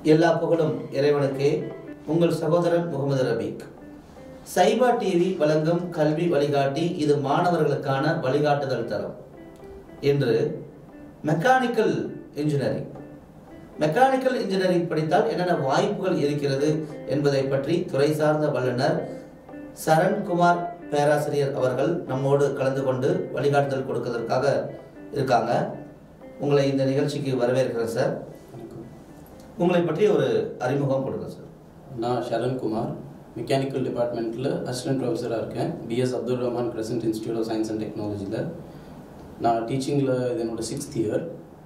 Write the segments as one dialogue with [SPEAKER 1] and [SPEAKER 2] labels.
[SPEAKER 1] எல்லா புகழும் இறைவனுக்கே உங்கள் சகோதரன் முகமது ரபீக் சைபா டிவி வழங்கும் கல்வி வழிகாட்டி இது மாணவர்களுக்கான வழிகாட்டுதல் தரம் இன்று மெக்கானிக்கல் இன்ஜினியரிங் மெக்கானிக்கல் இன்ஜினியரிங் படித்தால் என்னென்ன வாய்ப்புகள் இருக்கிறது என்பதை பற்றி துறை சார்ந்த வல்லுநர் சரண்குமார் பேராசிரியர் அவர்கள் நம்மோடு கலந்து கொண்டு வழிகாட்டுதல் கொடுக்கறதற்காக இருக்காங்க உங்களை இந்த நிகழ்ச்சிக்கு வரவேற்கிறேன் சார் உங்களை பற்றி ஒரு அறிமுகம் கொடுங்க சார்
[SPEAKER 2] நான் சரண்குமார் மெக்கானிக்கல் டிபார்ட்மெண்ட்டில் அசிஸ்டன்ட் ப்ரொஃபஸராக இருக்கேன் BS Abdul Rahman Crescent Institute of Science and டெக்னாலஜியில் நான் டீச்சிங்கில் இது என்னோட சிக்ஸ்த் இயர்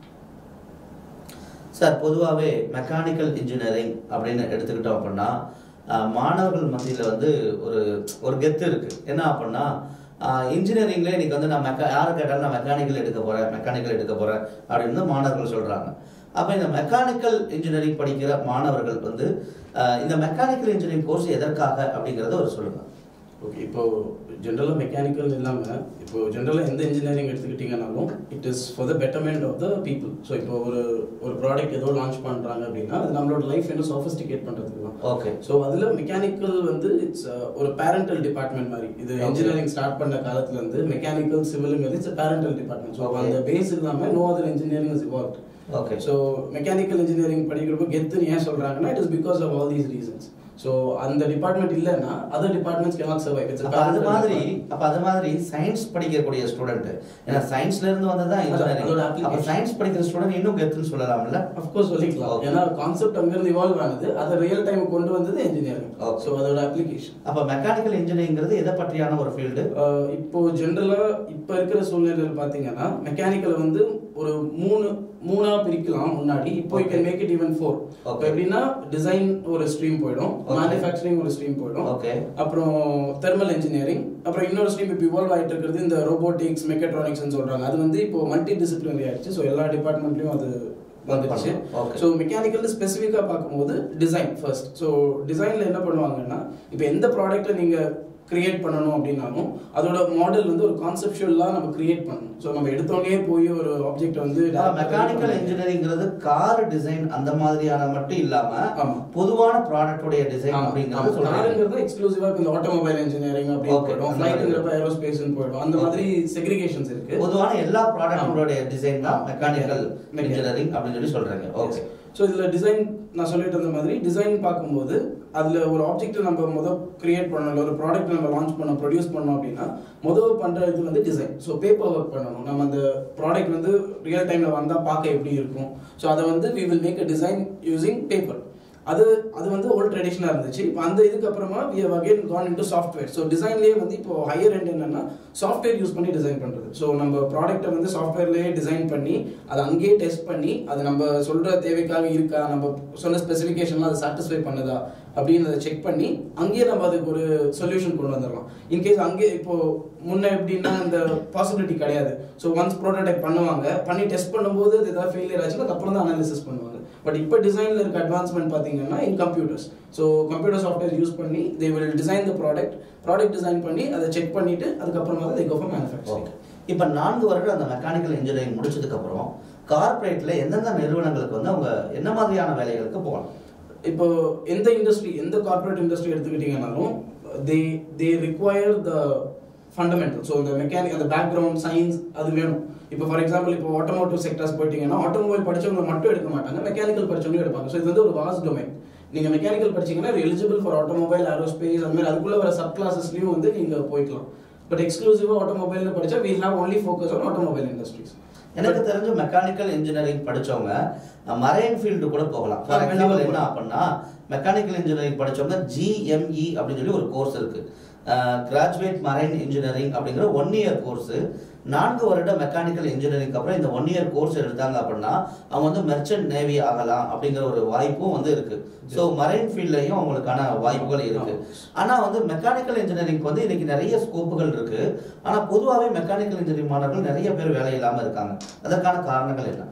[SPEAKER 1] சார் பொதுவாகவே மெக்கானிக்கல் இன்ஜினியரிங் அப்படின்னு எடுத்துக்கிட்டோம் அப்படின்னா ஆஹ், மாணவர்கள் மத்தியில் வந்து ஒரு ஒரு கெத்து இருக்கு என்ன அப்படின்னா இன்ஜினியரிங்ல இன்னைக்கு வந்து நான் மெக்கா யாரை கேட்டாலும் நான் மெக்கானிக்கல் எடுக்க போறேன் மெக்கானிக்கல் எடுக்க போறேன் அப்படின்னு வந்து மாணவர்கள் சொல்றாங்க அப்போ இந்த மெக்கானிக்கல் இன்ஜினியரிங் படிக்கிற மாணவர்கள் வந்து ஆஹ், இந்த மெக்கானிக்கல் இன்ஜினியரிங் கோர்ஸ் எதற்காக அப்படிங்கிறத ஒரு சொல்லுங்க
[SPEAKER 2] ஓகே இப்போ ஜென்ரலாக மெக்கானிக்கல் இல்லாமல் இப்போ ஜென்ரலாக எந்த இன்ஜினியரிங் எடுத்துக்கிட்டிங்கனாலும் it is for the betterment of the people so இப்போ ஒரு ஒரு ப்ராடக்ட் ஏதோ லான்ச் பண்ணுறாங்க அப்படின்னா அது நம்மளோட லைஃப் இன்னும் சோஃபிஸ்டிகேட் பண்ணுறதுக்கு தான்
[SPEAKER 1] ஓகே
[SPEAKER 2] ஸோ அதில் மெக்கானிக்கல் வந்து இட்ஸ் ஒரு பேரண்டல் டிபார்ட்மெண்ட் மாதிரி இது
[SPEAKER 1] Okay.
[SPEAKER 2] இன்ஜினியரிங் ஸ்டார்ட் பண்ண காலத்துல இருந்து மெக்கானிக்கல் சிவிலுங்கிறது it's parental department so
[SPEAKER 1] Okay.
[SPEAKER 2] அந்த பேஸ் இல்லாமல் no other engineering is evolve
[SPEAKER 1] okay
[SPEAKER 2] so mechanical engineering படிக்கிறப்போ கெத்துன்னு ஏன் சொல்றாங்கன்னா it is because of all these reasons so அந்த டிபார்ட்மெண்ட் இல்லைன்னா other departments cannot survive it's
[SPEAKER 1] அப்ப அது மாதிரி அப்ப அது மாதிரி சயின்ஸ் படிக்கக்கூடிய ஸ்டூடெண்ட் ஏன்னா சயின்ஸ்ல இருந்து வந்ததான்
[SPEAKER 2] அதோட
[SPEAKER 1] இன்ஜினியரிங்
[SPEAKER 2] application.
[SPEAKER 1] அப்ப சயின்ஸ் படிக்கிற ஸ்டூடெண்ட் இன்னும் கெத்துன்னு சொல்லலாம்ல
[SPEAKER 2] அஃப்கோர்ஸ் சொல்லிக்கலாம்
[SPEAKER 1] Okay.
[SPEAKER 2] ஏன்னா கான்செப்ட் அங்கிருந்து இவால்வ் ஆனது அதை ரியல் டைம் கொண்டு வந்தது இன்ஜினியரிங்
[SPEAKER 1] Okay.
[SPEAKER 2] ஸோ அதோட அப்ளிகேஷன்
[SPEAKER 1] அப்ப மெக்கானிக்கல் இன்ஜினியரிங்கிறது எதை பற்றியான ஒரு ஃபீல்டு
[SPEAKER 2] ஆஹ் இப்போ ஜென்ரலா இப்ப இருக்கிற சூழ்நிலையில் பாத்தீங்கன்னா மெக்கானிக்கல் வந்து ஒரு மூணு மூணா பிரிக்கலாம் முன்னாடி இப்போ you can make it even four
[SPEAKER 1] Okay.
[SPEAKER 2] எப்படின்னா டிசைன் ஒரு ஸ்ட்ரீம் போயிடும்
[SPEAKER 1] Okay.
[SPEAKER 2] மேனுஃபேக்சரிங் ஒரு ஸ்ட்ரீம் போயிடும்
[SPEAKER 1] ஓகே
[SPEAKER 2] அப்புறம் தெர்மல் இன்ஜினியரிங் அப்புறம் இன்னொரு ஸ்ட்ரீம் இப்போ இவால்வ் ஆயிட்டு இருக்கிறது இந்த ரோபோட்டிக்ஸ் மெக்கட்ரானிக்ஸ்னு சொல்றாங்க அது வந்து இப்போ மல்டி டிசிப்ளினரி ஆயிடுச்சு ஸோ எல்லா டிபார்ட்மெண்ட்லயும் அது வந்துடுச்சு
[SPEAKER 1] Okay.
[SPEAKER 2] ஸோ மெக்கானிக்கல் ஸ்பெசிஃபிக்காக பார்க்கும்போது டிசைன் ஃபர்ஸ்ட் ஸோ டிசைனில் என்ன பண்ணுவாங்கன்னா இப்போ எந்த ப்ராடக்ட்டை நீங்கள் கிரியேட் பண்ணணும் அப்படின்னாலும் அதோட மாடல் வந்து ஒரு கான்செப்டுவலாக நம்ம கிரியேட் பண்ணணும் ஸோ நம்ம எடுத்தோடனே போய் ஒரு ஆப்ஜெக்ட் வந்து
[SPEAKER 1] மெக்கானிக்கல் இன்ஜினியரிங்கிறது கார் டிசைன் அந்த மாதிரியான மட்டும் இல்லாம
[SPEAKER 2] ஆமா.
[SPEAKER 1] பொதுவான ப்ராடக்டோடைய டிசைன் அப்படிங்கறது சொல்றாங்க
[SPEAKER 2] காருங்கிறது எக்ஸ்க்ளூசிவா இப்போ இந்த ஆட்டோமொபைல் இன்ஜினியரிங் அப்படின்னு
[SPEAKER 1] Okay.
[SPEAKER 2] போயிடும்
[SPEAKER 1] அந்த
[SPEAKER 2] ஃபிளைட்டுங்கிறப்ப ஏரோஸ்பேஸ்னு போயிடும் அந்த மாதிரி செக்ரிகேஷன்ஸ் இருக்கு
[SPEAKER 1] பொதுவான எல்லா ப்ராடக்டோடைய டிசைன் தான் மெக்கானிக்கல்
[SPEAKER 2] Mechanical.
[SPEAKER 1] இன்ஜினியரிங் அப்படின்னு சொல்லி சொல்றாங்க ஓகே
[SPEAKER 2] ஸோ இதில் டிசைன் நான் சொல்லிட்டு இருந்த மாதிரி டிசைன் பார்க்கும்போது அதில் ஒரு ஆப்ஜெக்ட் நம்ம முதல் கிரியேட் பண்ணணும் இல்லை ஒரு ப்ராடக்ட் நம்ம லான்ச் பண்ண ப்ரொடியூஸ் பண்ணோம் அப்படின்னா முதல் பண்ணுற இது வந்து டிசைன் ஸோ பேப்பர் ஒர்க் பண்ணணும் நம்ம அந்த ப்ராடக்ட் வந்து ரியல் டைமில் வந்தால் பார்க்க எப்படி இருக்கும் ஸோ அதை வந்து we will make a design using paper அது அது வந்து ஓல்ட் ட்ரெடிஷனாக இருந்துச்சு இப்போ அந்த இதுக்கு அப்புறமா we have again gone into software so டிசைன்லேயே வந்து இப்போ ஹையர் எண்ட் என்னன்னா சாஃப்ட்வேர் யூஸ் பண்ணி டிசைன் பண்ணுறது ஸோ நம்ம ப்ராடக்ட்டை வந்து சாஃப்ட்வேர்லேயே டிசைன் பண்ணி அதை அங்கேயே டெஸ்ட் பண்ணி அது நம்ம சொல்கிற தேவைக்காக இருக்கா நம்ம சொன்ன ஸ்பெசிஃபிகேஷன்லாம் அதை சாட்டிஸ்ஃபை பண்ணுதா அப்படின்னு அதை செக் பண்ணி அங்கேயே நம்ம அதுக்கு ஒரு சொல்யூஷன் கொண்டு வந்துடலாம் இன்கேஸ் அங்கே இப்போ முன்ன எப்படின்னா அந்த பாசிபிலிட்டி கிடையாது ஸோ ஒன்ஸ் ப்ரோட்டோடைப் பண்ணுவாங்க பண்ணி டெஸ்ட் பண்ணும்போது அது ஏதாவது ஃபெயிலியர் ஆச்சுன்னா அப்புறம் தான் அனாலிசிஸ் பண்ணுவாங்க பட் இப்போ டிசைனில் இருக்க அட்வான்ஸ்மெண்ட் பார்த்தீங்கன்னா in computers so computer software use பண்ணி they will design the product product design பண்ணி அதை செக் பண்ணிட்டு அதுக்கப்புறமா தான் they go for manufacturing
[SPEAKER 1] okay இப்போ நான்கு வருடம் அந்த மெக்கானிக்கல் இன்ஜினியரிங் முடிச்சதுக்கு அப்புறம் கார்ப்பரேட்ல எந்தெந்த நிறுவனங்களுக்கு வந்து அவங்க என்ன மாதிரியான வேலைகளுக்கு போகலாம்
[SPEAKER 2] இப்போ எந்த இண்டஸ்ட்ரி எந்த கார்ப்பரேட் இண்டஸ்ட்ரி எடுத்துக்கிட்டீங்கனாலும் they they require the fundamental so இந்த மெக்கானிக் அந்த பேக்ரவுண்ட் சயின்ஸ் அது வேணும் இப்போ ஃபார் எக்ஸாம்பிள் இப்போ ஆட்டோமோட்டிவ் செக்டர்ஸ் போயிட்டீங்கன்னா ஆட்டோமொபைல் படிச்சவங்க மட்டும் எடுக்க மாட்டாங்க மெக்கானிக்கல் படிச்சவங்களும் எடுப்பாங்க ஸோ இது வந்து ஒரு வாஸ் டொமைன் நீங்க மெக்கானிக்கல் படிச்சீங்கன்னா எலிஜிபிள் ஃபார் ஆட்டோமொபைல் ஏரோஸ்பேஸ் அந்த மாதிரி அதுக்குள்ள வர சப் கிளாஸஸ்லயும் வந்து நீங்க போய்க்கலாம் பட் எக்ஸ்க்ளூசிவா ஆட்டோமொபைல்ல படிச்சா we have only focus on automobile industries
[SPEAKER 1] எனக்கு தெரிஞ்ச மெக்கானிக்கல் இன்ஜினியரிங் படிச்சவங்க மரைன் ஃபீல்டு கூட போகலாம் ஃபார்
[SPEAKER 2] ஆ,
[SPEAKER 1] எக்ஸாம்பிள்
[SPEAKER 2] வெளியில
[SPEAKER 1] என்ன அப்படின்னா மெக்கானிக்கல் இன்ஜினியரிங் படிச்சவங்க ஜிஎம்இ அப்படின்னு சொல்லி ஒரு கோர்ஸ் இருக்கு கிராஜுவேட் மரைன் இன்ஜினியரிங் அப்படிங்கிற ஒன் இயர் கோர்ஸ் நான்கு வருட மெக்கானிக்கல் இன்ஜினியரிங் அப்புறம் இந்த ஒன் இயர் கோர்ஸ் எடுத்தாங்க அப்படின்னா அவங்க வந்து மெர்ச்சன்ட் நேவி ஆகலாம் அப்படிங்கிற ஒரு வாய்ப்பும் வந்து இருக்கு ஸோ மரைன் ஃபீல்ட்லையும் அவங்களுக்கான வாய்ப்புகள் இருக்கு ஆனா வந்து மெக்கானிக்கல் இன்ஜினியரிங் வந்து இன்னைக்கு நிறைய ஸ்கோப்புகள் இருக்கு ஆனா பொதுவாகவே மெக்கானிக்கல் இன்ஜினியரிங் மாணவர்கள் நிறைய பேர் வேலை இல்லாம இருக்காங்க அதற்கான காரணங்கள் என்ன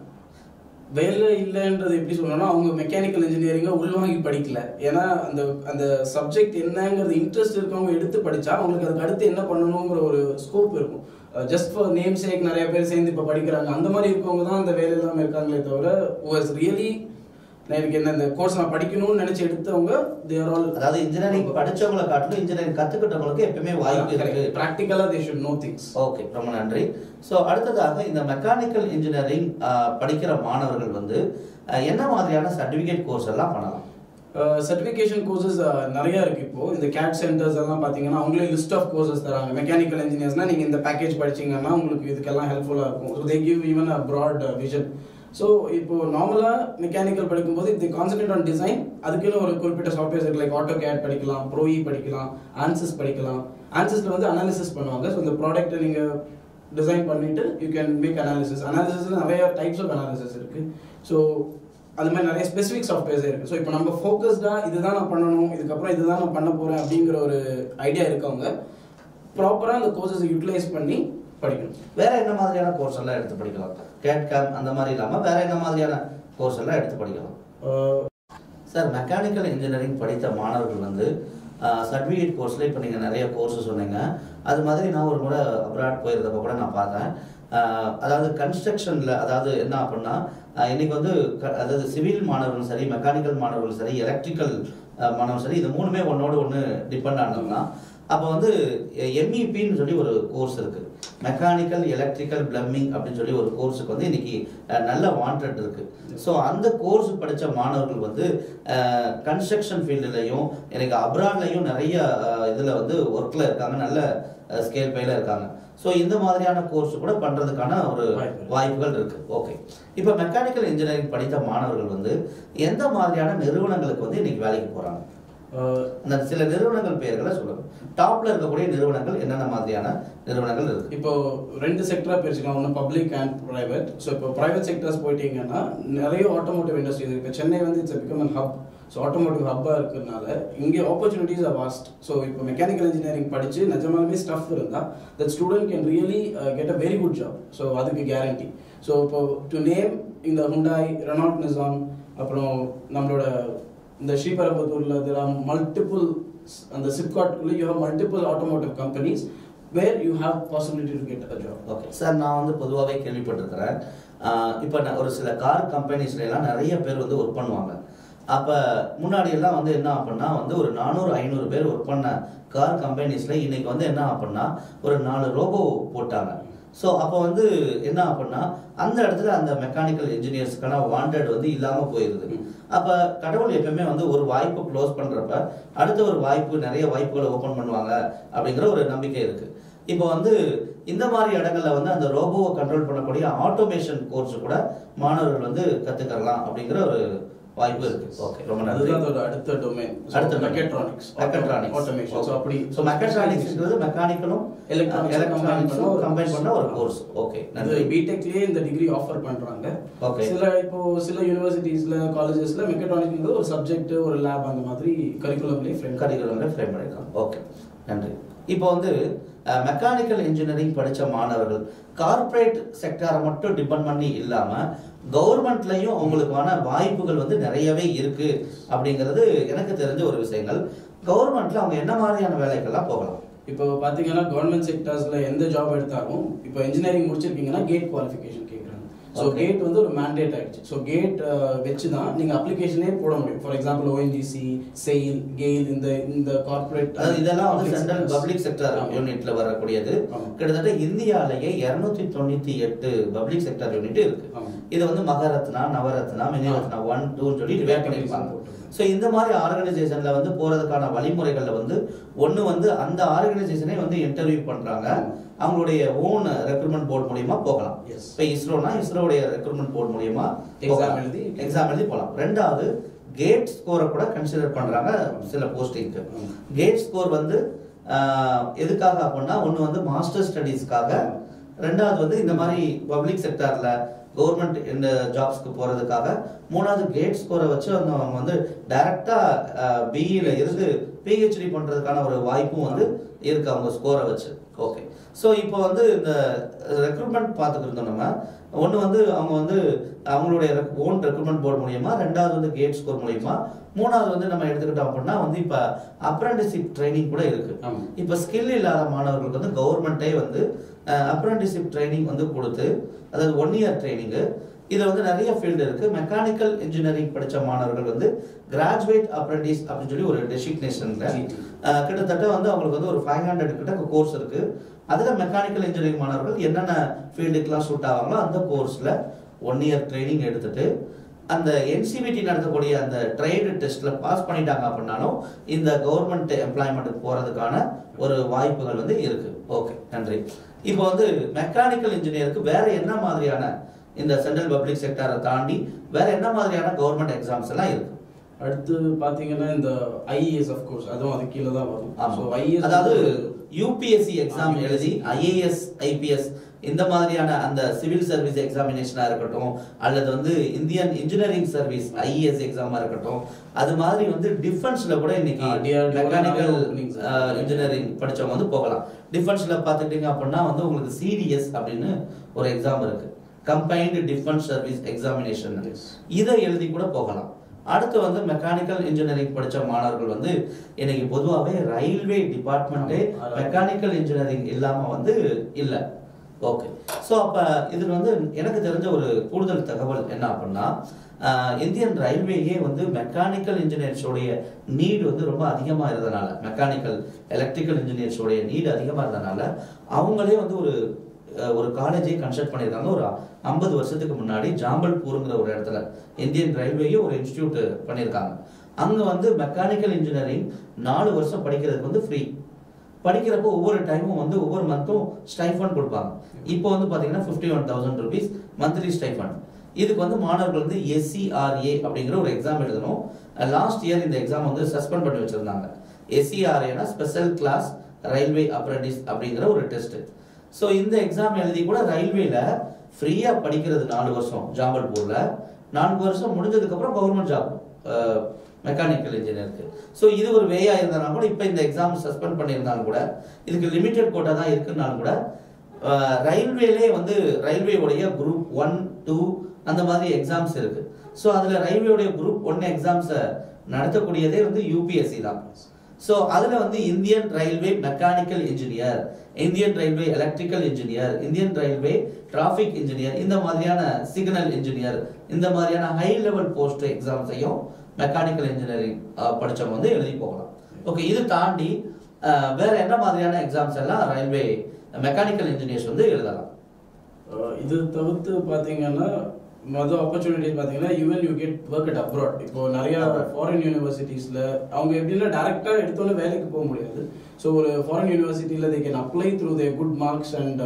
[SPEAKER 2] வேலை இல்லைன்றது எப்படி சொல்லணும்னா அவங்க மெக்கானிக்கல் இன்ஜினியரிங்கை உள்வாங்கி படிக்கல ஏன்னா அந்த அந்த சப்ஜெக்ட் என்னங்கிறது இன்ட்ரெஸ்ட் இருக்கவங்க எடுத்து படிச்சா அவங்களுக்கு அதுக்கு அடுத்து என்ன பண்ணணுங்கிற ஒரு ஸ்கோப் இருக்கும் ஜஸ்ட் ஃபார் நேம் சேக் நிறைய பேர் சேர்ந்து இப்போ படிக்கிறாங்க அந்த மாதிரி இருக்கவங்க தான் அந்த வேலை இல்லாமல் இருக்காங்களே தவிர வாஸ் ரியலி நான் எனக்கு என்ன இந்த கோர்ஸ் நான் படிக்கணும்னு நினைச்சு எடுத்தவங்க தேர் ஆல்
[SPEAKER 1] அதாவது இன்ஜினியரிங் படிச்சவங்களை காட்டிலும் இன்ஜினியரிங் கத்துக்கிட்டவங்களுக்கு எப்பவுமே வாய்ப்பு இருக்கு
[SPEAKER 2] ப்ராக்டிக்கலாக they should know things
[SPEAKER 1] okay ரொம்ப நன்றி ஸோ அடுத்ததாக இந்த மெக்கானிக்கல் இன்ஜினியரிங் படிக்கிற மாணவர்கள் வந்து அஹ், என்ன மாதிரியான சர்டிஃபிகேட் கோர்ஸ் எல்லாம் பண்ணலாம்
[SPEAKER 2] சர்டிஃபிகேஷன் கோர்சஸ் நிறைய இருக்கு இப்போ இந்த கேட் சென்டர்ஸ் எல்லாம் பார்த்தீங்கன்னா அவங்களே லிஸ்ட் ஆஃப் கோர்சஸ் தராங்க மெக்கானிக்கல் இன்ஜினியர்ஸ்னா நீங்கள் இந்த பேக்கேஜ் படிச்சீங்கன்னா உங்களுக்கு இதுக்கெல்லாம் ஹெல்ப்ஃபுல்லாக இருக்கும் so they give even a broad vision so இப்போ நார்மலாக மெக்கானிக்கல் படிக்கும்போது இது கான்சென்ட்ரேட் ஆன் டிசைன் அதுக்குன்னு ஒரு குறிப்பிட்ட சாஃப்ட்வேர்ஸ் இருக்கு லைக் ஆட்டோ கேட் படிக்கலாம் ப்ரோஇ படிக்கலாம் ஆன்சஸ் படிக்கலாம் ஆன்சஸில் வந்து அனாலிசிஸ் பண்ணுவாங்க ஸோ இந்த ப்ராடக்ட்டை நீங்கள் டிசைன் பண்ணிட்டு யூ கேன் மேக் அனாலிசிஸ் அனாலிசிஸ்ல நிறைய டைப்ஸ் ஆஃப் அனாலிசிஸ் இருக்கு ஸோ அது மாதிரி நிறைய ஸ்பெசிஃபிக் சாஃப்ட்வேர்ஸ் இருக்கு ஸோ இப்போ நம்ம ஃபோக்கஸ்டாக இதுதான் நான் பண்ணணும் இதுக்கப்புறம் இதுதான் நான் பண்ண போறேன் அப்படிங்கிற ஒரு ஐடியா இருக்கவங்க ப்ராப்பராக அந்த கோர்சஸ் யூட்டிலைஸ் பண்ணி படிக்கணும்
[SPEAKER 1] வேற என்ன மாதிரியான கோர்ஸ் எல்லாம் எடுத்து படிக்கலாம் கேட் கேம் அந்த மாதிரி இல்லாம வேற என்ன மாதிரியான கோர்ஸ் எல்லாம் எடுத்து படிக்கலாம் சார் மெக்கானிக்கல் இன்ஜினியரிங் படித்த மாணவர்கள் வந்து சர்டிஃபிகேட் கோர்ஸில் இப்போ நீங்கள் நிறைய கோர்ஸ் சொன்னீங்க அது மாதிரி நான் ஒரு முறை அப்ராட் போயிருந்தப்ப கூட நான் பார்த்தேன் ஆஹ் அதாவது கன்ஸ்ட்ரக்ஷனில் அதாவது என்ன அப்படின்னா ஆஹ் இன்னைக்கு வந்து க- அதாவது சிவில் மாணவர்களும் சரி மெக்கானிக்கல் மாணவர்களும் சரி எலக்ட்ரிக்கல் மாணவர்களும் சரி இது மூணுமே ஒன்னோட ஒன்று டிபெண்ட் ஆனதுனா அப்போ வந்து எம்இபின்னு சொல்லி ஒரு கோர்ஸ் இருக்கு மெக்கானிக்கல் எலக்ட்ரிக்கல் பிளம்பிங் அப்படின்னு சொல்லி ஒரு கோர்ஸுக்கு வந்து இன்னைக்கு அஹ், நல்ல வாண்டட் இருக்கு ஸோ அந்த கோர்ஸ் படித்த மாணவர்கள் வந்து கன்ஸ்ட்ரக்ஷன் ஃபீல்டுலையும் எனக்கு அப்ராட்லையும் நிறைய இதில் வந்து ஒர்க்கில் இருக்காங்க நல்ல ஸ்கேல் பேல இருக்காங்க ஸோ இந்த மாதிரியான கோர்ஸ் கூட பண்ணுறதுக்கான ஒரு
[SPEAKER 2] வாய்ப்பு.
[SPEAKER 1] வாய்ப்புகள் இருக்கு ஓகே இப்போ மெக்கானிக்கல் இன்ஜினியரிங் படித்த மாணவர்கள் வந்து எந்த மாதிரியான நிறுவனங்களுக்கு வந்து இன்னைக்கு வேலைக்கு போகிறாங்க அந்த சில நிறுவனங்கள் பெயர்களை சொல்லுங்க டாப்ல இருக்கக்கூடிய நிறுவனங்கள் என்னென்ன மாதிரியான நிறுவனங்கள் இருக்கு
[SPEAKER 2] இப்போ ரெண்டு செக்டரா பிரிச்சுக்கலாம் ஒன்று பப்ளிக் அண்ட் பிரைவேட் ஸோ இப்போ பிரைவேட் செக்டர்ஸ் போயிட்டீங்கன்னா நிறைய ஆட்டோமோட்டிவ் இண்டஸ்ட்ரீஸ் இருக்கு இப்போ சென்னை வந்து it's become an hub so automotive ஹப்பாக இருக்கிறதுனால இங்கே ஆப்பர்ச்சுனிட்டிஸ் ஆர் வாஸ்ட் ஸோ இப்போ மெக்கானிக்கல் இன்ஜினியரிங் படிச்சு நிஜமாலுமே ஸ்டஃப் இருந்தால் that student can really get a very good job so அதுக்கு கேரண்டி ஸோ இப்போ டு நேம் இந்த ஹுண்டாய் ரெனால்ட் நிசாம் அப்புறம் நம்மளோட இந்த ஸ்ரீபெரும்புத்தூர்ல there are multiple அந்த சிப்காட்குள்ள you have multiple automotive companies where you have possibility to get a job
[SPEAKER 1] okay sir நான் வந்து பொதுவாகவே கேள்விப்பட்டிருக்கிறேன் இப்போ ஒரு சில கார் கம்பெனிஸ்ல எல்லாம் நிறைய பேர் வந்து ஒர்க் பண்ணுவாங்க அப்போ முன்னாடி எல்லாம் வந்து என்ன அப்படின்னா வந்து ஒரு நானூறு ஐநூறு பேர் ஒர்க் பண்ண கார் கம்பெனிஸ்ல இன்னைக்கு வந்து என்ன அப்படின்னா ஒரு நாலு ரோபோ போட்டாங்க ஸோ அப்போ வந்து என்ன அப்படின்னா அந்த இடத்துல அந்த மெக்கானிக்கல் இன்ஜினியர்ஸ்க்கான வாண்டட் வந்து இல்லாமல் போயிடுது அப்போ கடவுள் எப்பவுமே வந்து ஒரு வாய்ப்பு க்ளோஸ் பண்ணுறப்ப அடுத்த ஒரு வாய்ப்பு நிறைய வாய்ப்புகளை ஓப்பன் பண்ணுவாங்க அப்படிங்கிற ஒரு நம்பிக்கை இருக்கு இப்போ வந்து இந்த மாதிரி இடங்கள்ல வந்து அந்த ரோபோவை கண்ட்ரோல் பண்ணக்கூடிய ஆட்டோமேஷன் கோர்ஸ் கூட மாணவர்கள் வந்து கத்துக்கலாம் அப்படிங்கிற ஒரு வாய்ப்பு இருக்கு ஓகே ரொம்ப நன்றி
[SPEAKER 2] அதுதான் அதோட அடுத்த டொமைன்
[SPEAKER 1] அடுத்த
[SPEAKER 2] மெக்கட்ரானிக்ஸ்
[SPEAKER 1] மெக்கட்ரானிக்ஸ்
[SPEAKER 2] ஆட்டோமேஷன் ஸோ அப்படி
[SPEAKER 1] ஸோ மெக்கட்ரானிக்ஸ்ன்றது மெக்கானிக்கலும்
[SPEAKER 2] Electronics
[SPEAKER 1] எலக்ட்ரானிக்ஸும் கம்பைன் பண்ண ஒரு
[SPEAKER 2] ஆ.
[SPEAKER 1] கோர்ஸ் ஓகே
[SPEAKER 2] அது
[SPEAKER 1] நன்றி
[SPEAKER 2] பிடெக்லயே இந்த டிகிரி ஆஃபர் பண்றாங்க
[SPEAKER 1] Okay.
[SPEAKER 2] சில இப்போ சில யூனிவர்சிட்டிஸ்ல காலேஜஸ்ல மெக்கட்ரானிக்ஸ் ஒரு சப்ஜெக்ட் ஒரு லேப் அந்த மாதிரி கரிக்குலம்லயே ஃப்ரேம்
[SPEAKER 1] கரிக்குலம்ல ஃப்ரேம் பண்ணிருக்காங்க ஓகே நன்றி இப்போ வந்து மெக்கானிக்கல் இன்ஜினியரிங் படித்த மாணவர்கள் கார்ப்பரேட் செக்டாரை மட்டும் டிபெண்ட் பண்ணி இல்லாம கவர்மெண்ட்லயும் அவங்களுக்கான வாய்ப்புகள் வந்து நிறையவே இருக்கு அப்படிங்கிறது எனக்கு தெரிஞ்ச ஒரு விஷயங்கள் கவர்மெண்ட்ல அவங்க என்ன மாதிரியான வேலைக்கெல்லாம் போகலாம்
[SPEAKER 2] இப்போ பாத்தீங்கன்னா கவர்மெண்ட் செக்டர்ஸ்ல எந்த ஜாப் எடுத்தாலும் இப்போ இன்ஜினியரிங் முடிச்சிருக்கீங்கன்னா கேட் குவாலிஃபிகேஷன் கேட்குறாங்க ஸோ
[SPEAKER 1] Okay.
[SPEAKER 2] கேட் வந்து ஒரு மேண்டேட் ஆயிடுச்சு ஸோ கேட் வச்சு தான் நீங்க அப்ளிகேஷனே போட முடியும் for example ONGC SAIL GAIL இந்த இந்த கார்ப்பரேட்
[SPEAKER 1] அதாவது இதெல்லாம் வந்து சென்ட்ரல் பப்ளிக் செக்டர் யூனிட்ல வரக்கூடியது
[SPEAKER 2] ஆமா.
[SPEAKER 1] கிட்டத்தட்ட இந்தியாலேயே இருநூத்தி தொண்ணூத்தி எட்டு பப்ளிக் செக்டர் யூனிட் இருக்கு
[SPEAKER 2] ஆமா.
[SPEAKER 1] இது வந்து மகாரத்னா நவரத்னா மினிரத்னா ஒன் டூன்னு சொல்லி டிவைட் பண்ணியிருப்பாங்க ஸோ இந்த மாதிரி ஆர்கனைசேஷன்ல வந்து போறதுக்கான வழிமுறைகள்ல வந்து ஒண்ணு வந்து அந்த ஆர்கனைசேஷனே வந்து இன்டர்வியூ பண்றாங்க அவங்களுடைய ஓன் ரெக்ரூட்மெண்ட் போர்டு மூலியமா போகலாம்
[SPEAKER 2] Yes.
[SPEAKER 1] இப்போ இஸ்ரோனா இஸ்ரோடைய ரெக்ரூட்மெண்ட் போர்டு மூலியமா
[SPEAKER 2] Exam எழுதி.
[SPEAKER 1] எக்ஸாம் எழுதி போகலாம் ரெண்டாவது கேட் ஸ்கோரை கூட கன்சிடர் பண்றாங்க சில போஸ்டிங்க்கு கேட் ஸ்கோர் வந்து ஆஹ், எதுக்காக அப்படின்னா ஒன்று வந்து மாஸ்டர் ஸ்டடீஸ்க்காக ரெண்டாவது வந்து இந்த மாதிரி பப்ளிக் செக்டார்ல கவர்மெண்ட் இந்த ஜாப்ஸ்க்கு போறதுக்காக மூணாவது கேட் ஸ்கோரை வச்சு வந்து அவங்க வந்து டைரக்டா பிஇல இருந்து பிஹெச்டி பண்றதுக்கான ஒரு வாய்ப்பும் வந்து இருக்கு அவங்க ஸ்கோரை வச்சு ஓகே ஸோ இப்போ வந்து இந்த ரெக்ரூட்மெண்ட் பார்த்துட்டு இருந்தோம் நம்ம ஒன்று வந்து அவங்க வந்து அவங்களுடைய ஓன் ரெக்ரூட்மெண்ட் போர்டு மூலியமா ரெண்டாவது வந்து கேட் ஸ்கோர் மூலியமா மூணாவது வந்து நம்ம எடுத்துக்கிட்டோம் அப்படின்னா வந்து இப்போ அப்ரண்டிஷிப் ட்ரைனிங் கூட இருக்கு
[SPEAKER 2] ஆமா.
[SPEAKER 1] இப்போ ஸ்கில் இல்லாத மாணவர்களுக்கு வந்து கவர்மெண்ட்டே வந்து அப்ரண்டிஷிப் ட்ரைனிங் வந்து கொடுத்து அதாவது ஒன் இயர் ட்ரைனிங்கு இதுல வந்து நிறைய ஃபீல்டு இருக்கு மெக்கானிக்கல் இன்ஜினியரிங் படிச்ச மாணவர்கள் வந்து கிராஜுவேட் அப்ரண்டிஸ் அப்படின்னு சொல்லி ஒரு டெசிக்னேஷன்ல
[SPEAKER 2] GT.
[SPEAKER 1] கிட்டத்தட்ட வந்து அவங்களுக்கு வந்து ஒரு ஃபைவ் ஹண்ட்ரட் கிட்ட கோர்ஸ் இருக்கு அதுல மெக்கானிக்கல் இன்ஜினியரிங் மாணவர்கள் என்னென்ன ஃபீல்டுக்கெல்லாம் சூட் ஆவாங்களோ அந்த கோர்ஸ்ல ஒன் இயர் ட்ரைனிங் எடுத்துட்டு அந்த என்சிபிடி நடத்தக்கூடிய அந்த ட்ரேடு டெஸ்ட்ல பாஸ் பண்ணிட்டாங்க அப்படின்னாலும் இந்த கவர்மெண்ட் எம்ப்ளாய்மெண்ட்டுக்கு போறதுக்கான ஒரு வாய்ப்புகள் வந்து இருக்கு ஓகே நன்றி இப்போ வந்து மெக்கானிக்கல் இன்ஜினியருக்கு வேற என்ன மாதிரியான இந்த சென்ட்ரல் பப்ளிக் செக்டரை தாண்டி வேற என்ன மாதிரியான கவர்மெண்ட் எக்ஸாம்ஸ் எல்லாம் இருக்கு
[SPEAKER 2] அடுத்து பாத்தீங்கன்னா இந்த ஐஏஎஸ் ஆஃப் கோர்ஸ் அதுவும் அது கீழே தான் வரும்
[SPEAKER 1] ஆமா.
[SPEAKER 2] ஸோ ஐஏஎஸ்
[SPEAKER 1] அதாவது யூபிஎஸ்சி எக்ஸாம் எழுதி ஐஏஎஸ் ஐபிஎஸ் இந்த மாதிரியான அந்த சிவில் சர்வீஸ் எக்ஸாமினேஷனா இருக்கட்டும் அல்லது வந்து இந்தியன் இன்ஜினியரிங் சர்வீஸ் ஐஏஎஸ் எக்ஸாமா இருக்கட்டும் அது மாதிரி வந்து டிஃபென்ஸ்ல கூட இன்னைக்கு
[SPEAKER 2] ஆ, DRDO
[SPEAKER 1] மெக்கானிக்கல்
[SPEAKER 2] நிறைய openings இருக்கு.
[SPEAKER 1] இன்ஜினியரிங் படிச்சவங்க வந்து போகலாம் டிஃபென்ஸ்ல பார்த்துக்கிட்டீங்க அப்படின்னா வந்து உங்களுக்கு சிடிஎஸ் அப்படின்னு ஒரு எக்ஸாம் இருக்கு combined defence service examination
[SPEAKER 2] Yes.
[SPEAKER 1] இதை எழுதி கூட போகலாம் அடுத்து வந்து மெக்கானிக்கல் இன்ஜினியரிங் படிச்ச மாணவர்கள் வந்து இன்னைக்கு பொதுவாகவே ரயில்வே டிபார்ட்மெண்ட்டே
[SPEAKER 2] ஆமா.
[SPEAKER 1] மெக்கானிக்கல் இன்ஜினியரிங் இல்லாம வந்து இல்லை ஓகே ஸோ அப்போ இதில் வந்து எனக்கு தெரிஞ்ச ஒரு கூடுதல் தகவல் என்ன அப்படின்னா ஆஹ், இந்தியன் ரயில்வேயே வந்து மெக்கானிக்கல் இன்ஜினியர்ஸோடைய நீடு வந்து ரொம்ப அதிகமாக இருந்தனால மெக்கானிக்கல் எலக்ட்ரிக்கல் இன்ஜினியர்ஸோடைய நீடு அதிகமாக இருந்தனால அவங்களே வந்து ஒரு அஹ், ஒரு காலேஜை கன்ஸ்ட்ரக்ட் பண்ணியிருக்காங்க ஒரு ஐம்பது வருஷத்துக்கு முன்னாடி ஜாம்பல்பூருங்கிற ஒரு இடத்துல இந்தியன் ரயில்வேயே ஒரு இன்ஸ்டியூட் பண்ணியிருக்காங்க அங்கே வந்து மெக்கானிக்கல் இன்ஜினியரிங் நாலு வருஷம் படிக்கிறதுக்கு வந்து ஃப்ரீ படிக்கிறப்போ ஒவ்வொரு டைமும் வந்து ஒவ்வொரு மந்த்தும் ஸ்டைஃபண்ட் கொடுப்பாங்க இப்போ வந்து பார்த்தீங்கன்னா fifty one thousand rupees monthly stipend இதுக்கு வந்து மாணவர்கள் வந்து எஸ்சிஆர்ஏ அப்படிங்கிற ஒரு எக்ஸாம் எழுதணும் லாஸ்ட் இயர் இந்த எக்ஸாம் வந்து சஸ்பெண்ட் பண்ணி வச்சிருந்தாங்க எஸ்சிஆர்ஏனா ஸ்பெஷல் கிளாஸ் ரயில்வே அப்ரண்டிஸ் அப்படிங்கிற ஒரு டெஸ்ட் ஸோ இந்த எக்ஸாம் எழுதி கூட ரயில்வேல ஃப்ரீயாக படிக்கிறது நாலு வருஷம் ஜாம்பல்பூர்ல நான்கு வருஷம் முடிஞ்சதுக்கப்புறம் கவர்மெண்ட் ஜாப் மெக்கானிக்கல் இன்ஜினியருக்கு ஸோ இது ஒரு வேயா இருந்தாலும் கூட இப்போ இந்த எக்ஸாம் சஸ்பெண்ட் பண்ணியிருந்தாலும் கூட இதுக்கு லிமிடெட் கோட்டா தான் இருக்குன்னாலும் கூட அஹ், ரயில்வேலே வந்து ரயில்வேவுடைய குரூப் ஒன் டூ அந்த மாதிரி எக்ஸாம்ஸ் இருக்கு ஸோ அதில் ரயில்வேவுடைய குரூப் ஒன் எக்ஸாம்ஸை நடத்தக்கூடியதே வந்து யூபிஎஸ்சி தான் ஸோ அதில் வந்து Indian railway mechanical engineer Indian railway electrical engineer Indian railway traffic engineer இந்த மாதிரியான சிக்னல் இன்ஜினியர் இந்த மாதிரியான ஹை லெவல் போஸ்ட் எக்ஸாம்ஸையும் மெக்கானிக்கல் இன்ஜினியரிங் படிச்சவங்க வந்து எழுதி போகலாம் ஓகே இது தாண்டி அஹ், வேற என்ன மாதிரியான எக்ஸாம்ஸ் எல்லாம் ரயில்வே மெக்கானிக்கல் இன்ஜினியர்ஸ் வந்து எழுதலாம்
[SPEAKER 2] அஹ் இது தவிர்த்து பார்த்தீங்கன்னா மொதல் ஆப்பர்ச்சுனிட்டிஸ் பார்த்தீங்கன்னா you'll you get work at abroad இப்போ நிறைய ஃபாரின் யூனிவர்சிட்டிஸில் அவங்க எப்படின்னா டேரெக்டாக எடுத்தோன்னே வேலைக்கு போக முடியாது ஸோ ஒரு ஃபாரின் யூனிவர்சிட்டியில் they can apply through they good marks and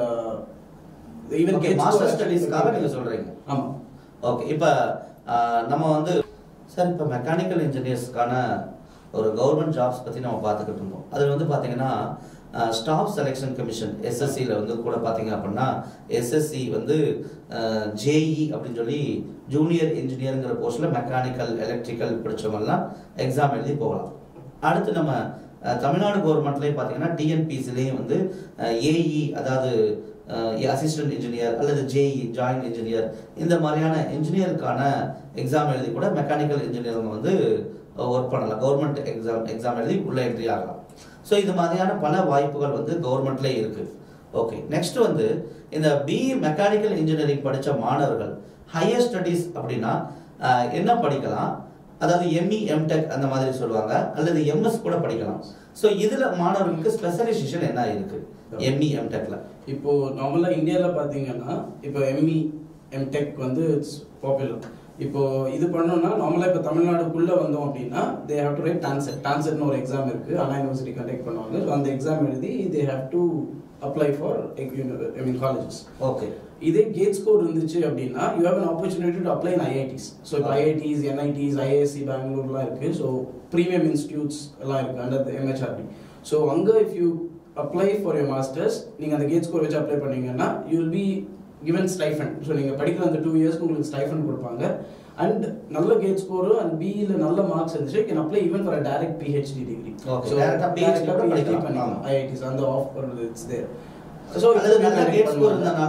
[SPEAKER 2] even
[SPEAKER 1] master ஸ்டடீஸ்க்காக நீங்க சொல்றீங்க
[SPEAKER 2] ஆமாம்
[SPEAKER 1] ஓகே இப்போ நம்ம வந்து சார் இப்போ மெக்கானிக்கல் இன்ஜினியர்ஸ்க்கான ஒரு கவர்மெண்ட் ஜாப்ஸ் பற்றி நம்ம பார்த்துக்கிட்டு இருந்தோம் அதில் வந்து பார்த்தீங்கன்னா ஸ்டாஃப் செலெக்ஷன் கமிஷன் எஸ்எஸ்சியில் வந்து கூட பார்த்தீங்க அப்படின்னா எஸ்எஸ்சி வந்து ஜேஇ அப்படின்னு சொல்லி ஜூனியர் இன்ஜினியருங்கிற போஸ்ட்டில் மெக்கானிக்கல் எலக்ட்ரிக்கல் படிச்சவங்கலாம் எக்ஸாம் எழுதி போகலாம் அடுத்து நம்ம அஹ், தமிழ்நாடு கவர்மெண்ட்லேயும் பார்த்தீங்கன்னா டிஎன்பிசிலையும் வந்து ஏஇ அதாவது அசிஸ்டன்ட் இன்ஜினியர் அல்லது ஜேஇ ஜாயின்ட் இன்ஜினியர் இந்த மாதிரியான இன்ஜினியருக்கான எக்ஸாம் எழுதி கூட மெக்கானிக்கல் இன்ஜினியரிங் வந்து ஒர்க் பண்ணலாம் கவர்மெண்ட் எக்ஸாம் எக்ஸாம் எழுதி உள்ள என்ட்ரி ஆகலாம் ஸோ இது மாதிரியான பல வாய்ப்புகள் வந்து கவர்மெண்ட்லேயே இருக்கு ஓகே நெக்ஸ்ட் வந்து இந்த பிஇ மெக்கானிக்கல் இன்ஜினியரிங் படித்த மாணவர்கள் ஹையர் ஸ்டடீஸ் அப்படின்னா அஹ், என்ன படிக்கலாம் அதாவது எம்இ எம்டெக் அந்த மாதிரி சொல்லுவாங்க அல்லது எம்எஸ் கூட படிக்கலாம் ஸோ இதுல மாணவர்களுக்கு ஸ்பெஷலைசேஷன் என்ன இருக்கு எம்இ எம்டெக்ல
[SPEAKER 2] இப்போ நார்மலாக இந்தியாவில் பார்த்தீங்கன்னா இப்போ எம்இ எம்டெக் வந்து இட்ஸ் பாப்புலர் இப்போ இது பண்ணோம்னா நார்மலாக இப்போ தமிழ்நாடுக்குள்ளே வந்தோம் அப்படின்னா they have to write TANCET டான்செட்னு ஒரு எக்ஸாம் இருக்குது அண்ணா யூனிவர்சிட்டி கண்டக்ட் பண்ணுவாங்க So, அந்த எக்ஸாம் எழுதி they have to apply for I mean colleges
[SPEAKER 1] okay
[SPEAKER 2] இதே கேட் ஸ்கோர் இருந்துச்சு அப்படின்னா you have an opportunity to apply in IITs so இப்போ ஐஐடிஸ் என்ஐடிஸ் ஐஏஎஸ்சி பெங்களூர்லாம் இருக்குது ஸோ ப்ரீமியம் இன்ஸ்டியூட்ஸ் எல்லாம் இருக்குது அண்டர் எம்ஹெச்ஆர்டி ஸோ அங்கே if you apply for your masters நீங்கள் அந்த கேட் ஸ்கோர் வச்சு அப்ளை பண்ணீங்கன்னா you will be given stipend so நீங்கள் படிக்கிற அந்த டூ இயர்ஸ்க்கு உங்களுக்கு ஸ்டைஃபன் கொடுப்பாங்க அண்ட் நல்ல கேட் ஸ்கோரு அண்ட் பிஇல நல்ல மார்க்ஸ் இருந்துச்சு can apply even for direct PhD degree
[SPEAKER 1] Okay, direct ஆ PhD கூட படிக்கலாம்.
[SPEAKER 2] பண்ணிக்கலாம் ஐஐடிஸ் அந்த ஆஃபர் இட்ஸ் தேர்
[SPEAKER 1] ஸோ அல்லது நல்ல கேட் ஸ்கோர் இருந்தாலும்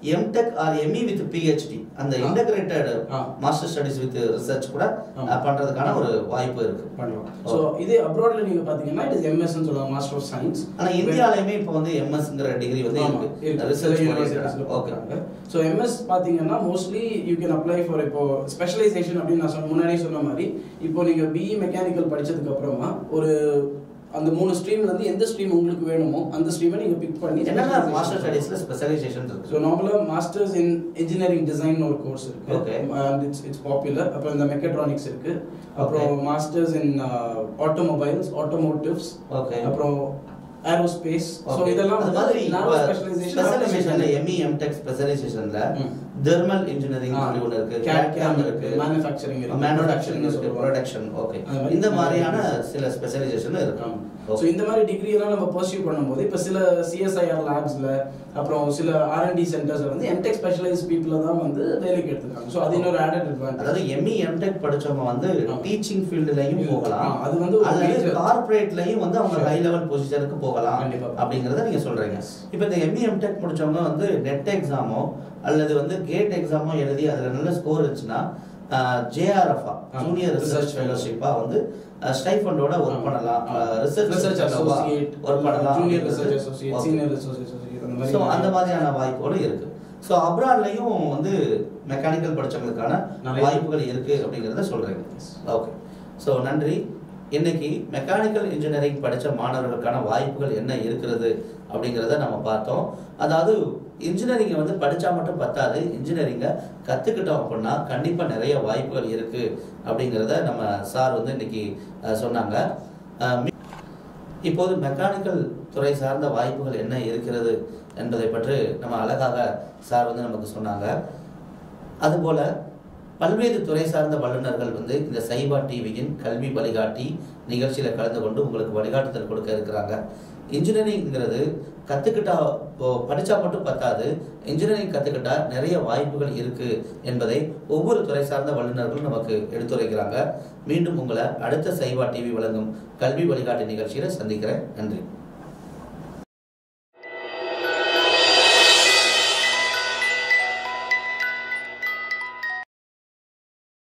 [SPEAKER 1] MTech or ME with PhD அந்த
[SPEAKER 2] ஆ.
[SPEAKER 1] இன்டகிரேட்டட்
[SPEAKER 2] ஆ.
[SPEAKER 1] மாஸ்டர் ஸ்டடிஸ் வித் ரிசர்ச் கூட
[SPEAKER 2] ஆமா.
[SPEAKER 1] அஹ், பண்றதுக்கான ஒரு வாய்ப்பு இருக்கு
[SPEAKER 2] பண்ணலாம் ஸோ இதே அப்ராட்ல நீங்க பாத்தீங்கன்னா இட் இஸ் எம்எஸ்ன்னு சொல்லுவாங்க மாஸ்டர் ஆஃப் சயின்ஸ்
[SPEAKER 1] ஆனா இந்தியாலயுமே இப்போ வந்து எம்எஸ்ங்கிற டிகிரி வந்து
[SPEAKER 2] ஆமா,
[SPEAKER 1] இருக்கு
[SPEAKER 2] இருக்கு.
[SPEAKER 1] ரிசர்ச்
[SPEAKER 2] சில universitiesல
[SPEAKER 1] ஓகே
[SPEAKER 2] கொடுக்குறாங்க. So, MS பாத்தீங்கன்னா mostly you can apply for இப்போ specialization அப்படின்னு நான் சொன்ன முன்னாடியே சொன்ன மாதிரி இப்போ நீங்க பிஇ மெக்கானிக்கல் படிச்சதுக்கு அப்புறமா ஒரு அந்த மூணு ஸ்ட்ரீம்ல இருந்து எந்த ஸ்ட்ரீம் உங்களுக்கு வேணுமோ அந்த ஸ்ட்ரீமை நீங்க பிக் பண்ணி
[SPEAKER 1] என்னென்ன மாஸ்டர் ஸ்டடிஸ்ல ஸ்பெஷலைசேஷன்
[SPEAKER 2] ஸோ
[SPEAKER 1] இருக்கு
[SPEAKER 2] நார்மலாக மாஸ்டர்ஸ் இன் இன்ஜினியரிங் டிசைன் ஒரு கோர்ஸ் இருக்கு
[SPEAKER 1] Okay.
[SPEAKER 2] And it's it's popular அப்புறம் இந்த மெக்கட்ரானிக்ஸ் இருக்கு அப்புறம் masters in automobiles automotives
[SPEAKER 1] okay
[SPEAKER 2] அப்புறம் ஏரோஸ்பேஸ் ஸோ
[SPEAKER 1] Okay.
[SPEAKER 2] இதெல்லாம்
[SPEAKER 1] அது
[SPEAKER 2] வந்து
[SPEAKER 1] மாதிரி
[SPEAKER 2] நானோ ஸ்பெஷலைசேஷன்
[SPEAKER 1] ஸ்பெஷலைசேஷன்ல எம்இ எம்டெக் ஸ்பெஷலைசேஷன்ல
[SPEAKER 2] ம்.
[SPEAKER 1] தெர்மல் இன்ஜினியரிங் சொல்லி ஒன்று இருக்கு
[SPEAKER 2] CAD
[SPEAKER 1] CAD இருக்கு
[SPEAKER 2] manufacturing இருக்கு,
[SPEAKER 1] மேனுஃபேக்சரிங்
[SPEAKER 2] production
[SPEAKER 1] இருக்கு
[SPEAKER 2] சொல்லுவாங்க.
[SPEAKER 1] ப்ரொடக்ஷன் ஓகே
[SPEAKER 2] அந்த மாதிரி
[SPEAKER 1] இந்த
[SPEAKER 2] நிறைய
[SPEAKER 1] மாதிரியான
[SPEAKER 2] இருக்கு.
[SPEAKER 1] சில ஸ்பெஷலைசேஷன் இருக்கு
[SPEAKER 2] ஸோ இந்த மாதிரி டிகிரி எல்லாம் நம்ம பர்சியூ பண்ணும்போது இப்போ சில சிஎஸ்ஐஆர் லேப்ஸ்ல அப்புறம் சில ஆர்என்டி சென்டர்ஸ்ல வந்து எம்டெக் ஸ்பெஷலைஸ் பீப்புளை தான் வந்து வேலைக்கு எடுத்துருக்காங்க ஸோ அது இன்னொரு ஆடட்
[SPEAKER 1] அதாவது
[SPEAKER 2] அட்வான்டேஜ்
[SPEAKER 1] எம்இ எம்டெக் படிச்சவங்க வந்து
[SPEAKER 2] ஆமா.
[SPEAKER 1] டீச்சிங் ஃபீல்டுலயும்
[SPEAKER 2] இல்ல.
[SPEAKER 1] போகலாம்
[SPEAKER 2] ஆ, அது வந்து ஒரு
[SPEAKER 1] அல்லது
[SPEAKER 2] major-
[SPEAKER 1] கார்ப்பரேட்லயும் வந்து அவங்க
[SPEAKER 2] Sure.
[SPEAKER 1] ஹை லெவல் பொசிஷனுக்கு போகலாம்
[SPEAKER 2] கண்டிப்பா.
[SPEAKER 1] அப்படிங்கறத நீங்க சொல்றீங்க
[SPEAKER 2] Yes.
[SPEAKER 1] இப்போ இந்த எம்இ எம்டெக் முடிச்சவங்க வந்து நெட் எக்ஸாமோ அல்லது வந்து கேட் எக்ஸாமோ எழுதி அதுல நல்ல ஸ்கோர் இருந்துச்சுன்னா ஜேஆர்எஃப்ஆ
[SPEAKER 2] ஆமா.
[SPEAKER 1] ஜூனியர் ரிசர்ச்
[SPEAKER 2] Research
[SPEAKER 1] ஃபெலோஷிப்பா வந்து ஸ்டைஃபண்டோட ஒர்க் பண்ணலாம் ரிசர்ச்
[SPEAKER 2] ரிசர்ச் அசோசியேட்
[SPEAKER 1] ஒர்க் பண்ணலாம்
[SPEAKER 2] junior research associate
[SPEAKER 1] Okay.
[SPEAKER 2] Senior research associate அந்த
[SPEAKER 1] ஸோ
[SPEAKER 2] மாதிரி
[SPEAKER 1] அந்த மாதிரியான வாய்ப்புகளும் இருக்கு ஸோ அப்ராட்லையும் வந்து மெக்கானிக்கல் படிச்சவங்களுக்கான
[SPEAKER 2] நிறைய-
[SPEAKER 1] வாய்ப்புகள் இருக்கு அப்படிங்கிறத சொல்றீங்க
[SPEAKER 2] Yes.
[SPEAKER 1] ஓகே ஸோ நன்றி இன்னைக்கு மெக்கானிக்கல் இன்ஜினியரிங் படித்த மாணவர்களுக்கான வாய்ப்புகள் என்ன இருக்கிறது அப்படிங்கிறத நம்ம பார்த்தோம் அதாவது இன்ஜினியரிங்கை வந்து படித்தா மட்டும் பத்தாது இன்ஜினியரிங்கை கற்றுக்கிட்டோம் அப்படின்னா கண்டிப்பாக நிறைய வாய்ப்புகள் இருக்குது அப்படிங்கிறத நம்ம சார் வந்து இன்னைக்கு அஹ், சொன்னாங்க அஹ், மி- இப்போது மெக்கானிக்கல் துறை சார்ந்த வாய்ப்புகள் என்ன இருக்கிறது என்பதை பற்றி நம்ம அழகாக சார் வந்து நமக்கு சொன்னாங்க அதுபோல பல்வேறு துறை சார்ந்த வல்லுநர்கள் வந்து இந்த சைபா டிவியின் கல்வி வழிகாட்டி நிகழ்ச்சியில் கலந்து கொண்டு உங்களுக்கு வழிகாட்டுதல் கொடுக்க இருக்கிறாங்க இன்ஜினியரிங்கிறது கற்றுக்கிட்டா இப்போ படித்தா மட்டும் பத்தாது இன்ஜினியரிங் கற்றுக்கிட்டா நிறைய வாய்ப்புகள் இருக்குது என்பதை ஒவ்வொரு துறை சார்ந்த வல்லுநர்களும் நமக்கு எடுத்துரைக்கிறாங்க மீண்டும் உங்களை அடுத்த சைபா டிவி வழங்கும் கல்வி வழிகாட்டி நிகழ்ச்சியில் சந்திக்கிறேன் நன்றி